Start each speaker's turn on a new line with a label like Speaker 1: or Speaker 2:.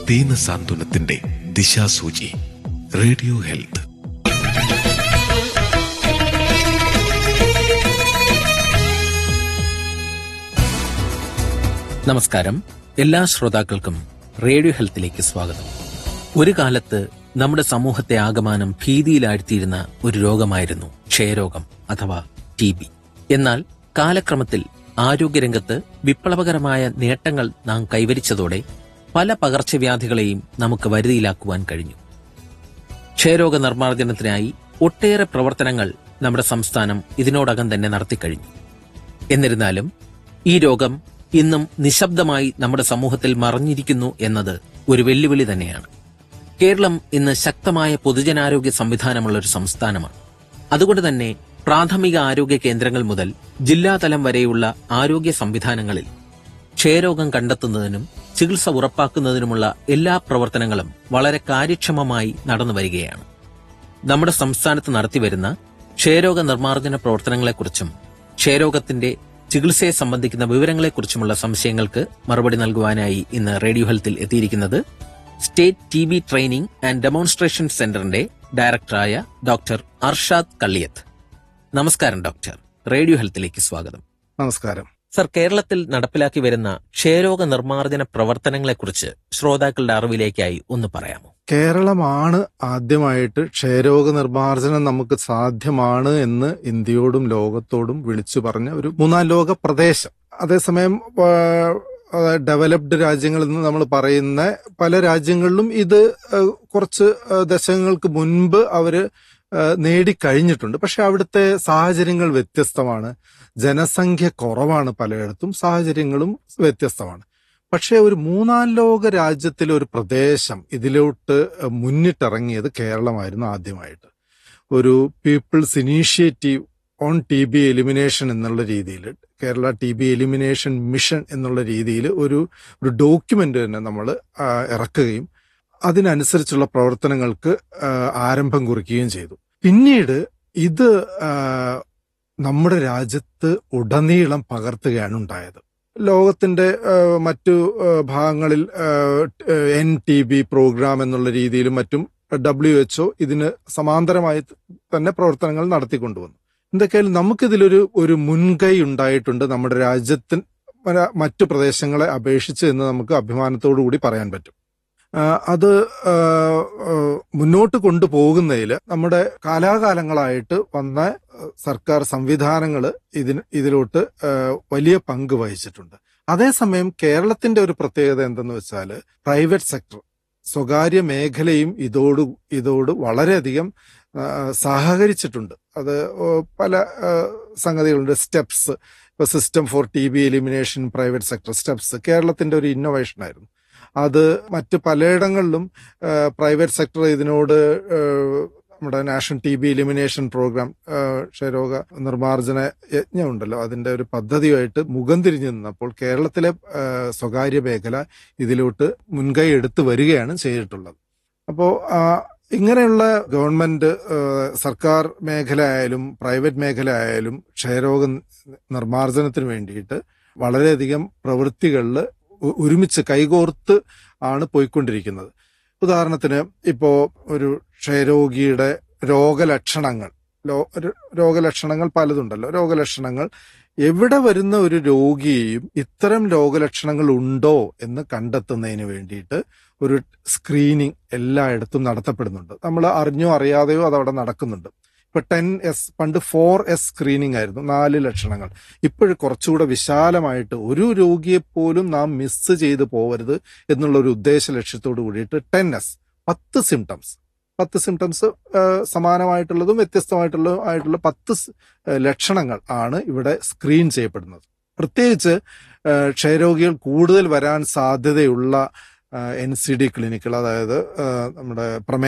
Speaker 1: ദീന സാന്ത്വനത്തിന്റെ ദിശാസൂചി radio health
Speaker 2: നമസ്കാരം എല്ലാ ശ്രോതാക്കൾക്കും റേഡിയോ ഹെൽത്തിലേക്ക് സ്വാഗതം ഒരു കാലത്ത് നമ്മുടെ സമൂഹത്തെ ആകമാനം ഭീതിയിലാഴ്ത്തിയിരുന്ന ഒരു രോഗമായിരുന്നു ക്ഷയരോഗം അഥവാ ടി ബി എന്നാൽ കാലക്രമത്തിൽ ആരോഗ്യരംഗത്ത് വിപ്ലവകരമായ നേട്ടങ്ങൾ നാം കൈവരിച്ചതോടെ പല പകർച്ചവ്യാധികളെയും നമുക്ക് വരുതിയിലാക്കുവാൻ കഴിഞ്ഞു ക്ഷയരോഗ നിർമ്മാർജ്ജനത്തിനായി ഒട്ടേറെ പ്രവർത്തനങ്ങൾ നമ്മുടെ സംസ്ഥാനം ഇതിനോടകം തന്നെ നടത്തിക്കഴിഞ്ഞു എന്നിരുന്നാലും ഈ രോഗം ഇന്നും നിശബ്ദമായി നമ്മുടെ സമൂഹത്തിൽ മറഞ്ഞിരിക്കുന്നു എന്നത് ഒരു വെല്ലുവിളി തന്നെയാണ് കേരളം ഇന്ന് ശക്തമായ പൊതുജനാരോഗ്യ സംവിധാനമുള്ള ഒരു സംസ്ഥാനമാണ് അതുകൊണ്ട് തന്നെ പ്രാഥമിക ആരോഗ്യ കേന്ദ്രങ്ങൾ മുതൽ ജില്ലാതലം വരെയുള്ള ആരോഗ്യ സംവിധാനങ്ങളിൽ ക്ഷയരോഗം കണ്ടെത്തുന്നതിനും ചികിത്സ ഉറപ്പാക്കുന്നതിനുമുള്ള എല്ലാ പ്രവർത്തനങ്ങളും വളരെ കാര്യക്ഷമമായി നടന്നു വരികയാണ് നമ്മുടെ സംസ്ഥാനത്ത് നടത്തിവരുന്ന ക്ഷയരോഗ നിർമ്മാർജ്ജന പ്രവർത്തനങ്ങളെക്കുറിച്ചും ക്ഷയരോഗത്തിന്റെ ചികിത്സയെ സംബന്ധിക്കുന്ന വിവരങ്ങളെക്കുറിച്ചുമുള്ള സംശയങ്ങൾക്ക് മറുപടി നൽകുവാനായി ഇന്ന് റേഡിയോ ഹെൽത്തിൽ എത്തിയിരിക്കുന്നത് state T B training and demonstration സെന്ററിന്റെ ഡയറക്ടറായ ഡോക്ടർ അർഷാദ് കള്ളിയത്ത് നമസ്കാരം ഡോക്ടർ റേഡിയോ ഹെൽത്തിലേക്ക് സ്വാഗതം
Speaker 3: നമസ്കാരം
Speaker 2: സർ കേരളത്തിൽ നടപ്പിലാക്കി വരുന്ന ക്ഷയരോഗ നിർമ്മാർജ്ജന പ്രവർത്തനങ്ങളെക്കുറിച്ച് ശ്രോതാക്കളുടെ അറിവിലേക്കായി ഒന്ന് പറയാമോ
Speaker 3: കേരളമാണ് ആദ്യമായിട്ട് ക്ഷയരോഗ നിർമ്മാർജ്ജനം നമുക്ക് സാധ്യമാണ് എന്ന് ഇന്ത്യയോടും ലോകത്തോടും വിളിച്ചു പറഞ്ഞ ഒരു മൂന്നാം ലോക പ്രദേശം അതേസമയം ഡെവലപ്ഡ് രാജ്യങ്ങളിൽ നിന്ന് നമ്മൾ പറയുന്ന പല രാജ്യങ്ങളിലും ഇത് ആ, കുറച്ച് ആ, ദശകങ്ങൾക്ക് മുൻപ് അവര് ആ, നേടിക്കഴിഞ്ഞിട്ടുണ്ട് പക്ഷെ അവിടുത്തെ സാഹചര്യങ്ങൾ വ്യത്യസ്തമാണ് ജനസംഖ്യ കുറവാണ് പലയിടത്തും സാഹചര്യങ്ങളും വ്യത്യസ്തമാണ് പക്ഷേ ഒരു മൂന്നാം ലോക രാജ്യത്തിലെ ഒരു പ്രദേശം ഇതിലോട്ട് മുന്നിട്ടിറങ്ങിയത് കേരളമായിരുന്നു ആദ്യമായിട്ട് ഒരു people's initiative on T B elimination എന്നുള്ള രീതിയിൽ Kerala T B elimination mission എന്നുള്ള രീതിയിൽ ഒരു ഒരു ഡോക്യുമെന്റ് തന്നെ നമ്മൾ ഇറക്കുകയും അതിനനുസരിച്ചുള്ള പ്രവർത്തനങ്ങൾക്ക് ആ, ആരംഭം കുറിക്കുകയും ചെയ്തു പിന്നീട് ഇത് ആ, നമ്മുടെ രാജ്യത്ത് ഉടനീളം പകർത്തുകയാണ് ഉണ്ടായത് ലോകത്തിന്റെ ആ, മറ്റു ആ, ഭാഗങ്ങളിൽ എൻ ടി ബി പ്രോഗ്രാം എന്നുള്ള രീതിയിലും മറ്റും ഡബ്ല്യു എച്ച്ഒ ഇതിന് സമാന്തരമായി തന്നെ പ്രവർത്തനങ്ങൾ നടത്തിക്കൊണ്ടുവന്നു എന്തൊക്കെയായാലും നമുക്കിതിലൊരു ഒരു മുൻകൈ ഉണ്ടായിട്ടുണ്ട് നമ്മുടെ രാജ്യത്തിന് മര- മറ്റു പ്രദേശങ്ങളെ അപേക്ഷിച്ച് എന്ന് നമുക്ക് അഭിമാനത്തോടു കൂടി പറയാൻ പറ്റും ആ, അത് ആ, ആ, മുന്നോട്ട് കൊണ്ടുപോകുന്നതിൽ നമ്മുടെ കാലാകാലങ്ങളായിട്ട് വന്ന ആ, സർക്കാർ സംവിധാനങ്ങൾ ഇതിന് ഇതിലോട്ട് ആ, വലിയ പങ്ക് വഹിച്ചിട്ടുണ്ട് അതേസമയം കേരളത്തിന്റെ ഒരു പ്രത്യേകത എന്തെന്ന് വെച്ചാൽ പ്രൈവറ്റ് സെക്ടർ സ്വകാര്യ മേഖലയും ഇതോട് ഇതോട് വളരെയധികം ആ, സഹകരിച്ചിട്ടുണ്ട് അത് ഓ, പല ആ, സംഗതികളുണ്ട് സ്റ്റെപ്സ് ഇപ്പൊ system for T B elimination private sector steps കേരളത്തിന്റെ ഒരു ഇന്നോവേഷൻ ആയിരുന്നു അത് മറ്റ് പലയിടങ്ങളിലും പ്രൈവറ്റ് സെക്ടർ ഇതിനോട് ആ, നമ്മുടെ national T B elimination programme ആ, ക്ഷയരോഗ നിർമ്മാർജ്ജന യജ്ഞം ഉണ്ടല്ലോ അതിന്റെ ഒരു പദ്ധതിയായിട്ട് മുഖം തിരിഞ്ഞു നിന്നപ്പോൾ കേരളത്തിലെ ആ, സ്വകാര്യ മേഖല ഇതിലോട്ട് മുൻകൈ എടുത്തു വരികയാണ് ചെയ്തിട്ടുള്ളത് അപ്പോ ആ, ഇങ്ങനെയുള്ള ഗവൺമെന്റ് ആ, സർക്കാർ മേഖല ആയാലും പ്രൈവറ്റ് മേഖല ആയാലും ക്ഷയരോഗ നിർമ്മാർജ്ജനത്തിന് വേണ്ടിയിട്ട് വളരെയധികം പ്രവൃത്തികളിൽ ഒരുമിച്ച് കൈകോർത്ത് ആണ് പോയിക്കൊണ്ടിരിക്കുന്നത് ഉദാഹരണത്തിന് ഇപ്പോ ഒരു ക്ഷയരോഗിയുടെ രോഗലക്ഷണങ്ങൾ ലോ- ര- രോഗലക്ഷണങ്ങൾ പലതുണ്ടല്ലോ രോഗലക്ഷണങ്ങൾ എവിടെ വരുന്ന ഒരു രോഗിയെയും ഇത്തരം രോഗലക്ഷണങ്ങൾ ഉണ്ടോ എന്ന് കണ്ടെത്തുന്നതിന് വേണ്ടിയിട്ട് ഒരു സ്ക്രീനിങ് എല്ലായിടത്തും നടത്തപ്പെടുന്നുണ്ട് നമ്മൾ അറിഞ്ഞോ അറിയാതെയോ അത് അവിടെ നടക്കുന്നുണ്ട് ഇപ്പൊ ടെൻ എസ് പണ്ട് ഫോർ എസ് സ്ക്രീനിങ് ആയിരുന്നു നാല് ലക്ഷണങ്ങൾ ഇപ്പോഴും കുറച്ചുകൂടെ വിശാലമായിട്ട് ഒരു രോഗിയെ പോലും നാം മിസ് ചെയ്ത് പോവരുത് എന്നുള്ള ഒരു ഉദ്ദേശ ലക്ഷ്യത്തോട് കൂടിയിട്ട് ടെൻ എസ് പത്ത് സിംറ്റംസ് പത്ത് സിംറ്റംസ് സമാനമായിട്ടുള്ളതും വ്യത്യസ്തമായിട്ടുള്ളതും ആയിട്ടുള്ള പത്ത് സ്- ഏഹ് ലക്ഷണങ്ങൾ ആണ് ഇവിടെ സ്ക്രീൻ ചെയ്യപ്പെടുന്നത് പ്രത്യേകിച്ച് ഏഹ് ക്ഷയരോഗികൾ കൂടുതൽ വരാൻ സാധ്യതയുള്ള എൻ സി ഡി ക്ലിനിക്കുകൾ അതായത് ഏഹ് നമ്മുടെ പ്രമേഹ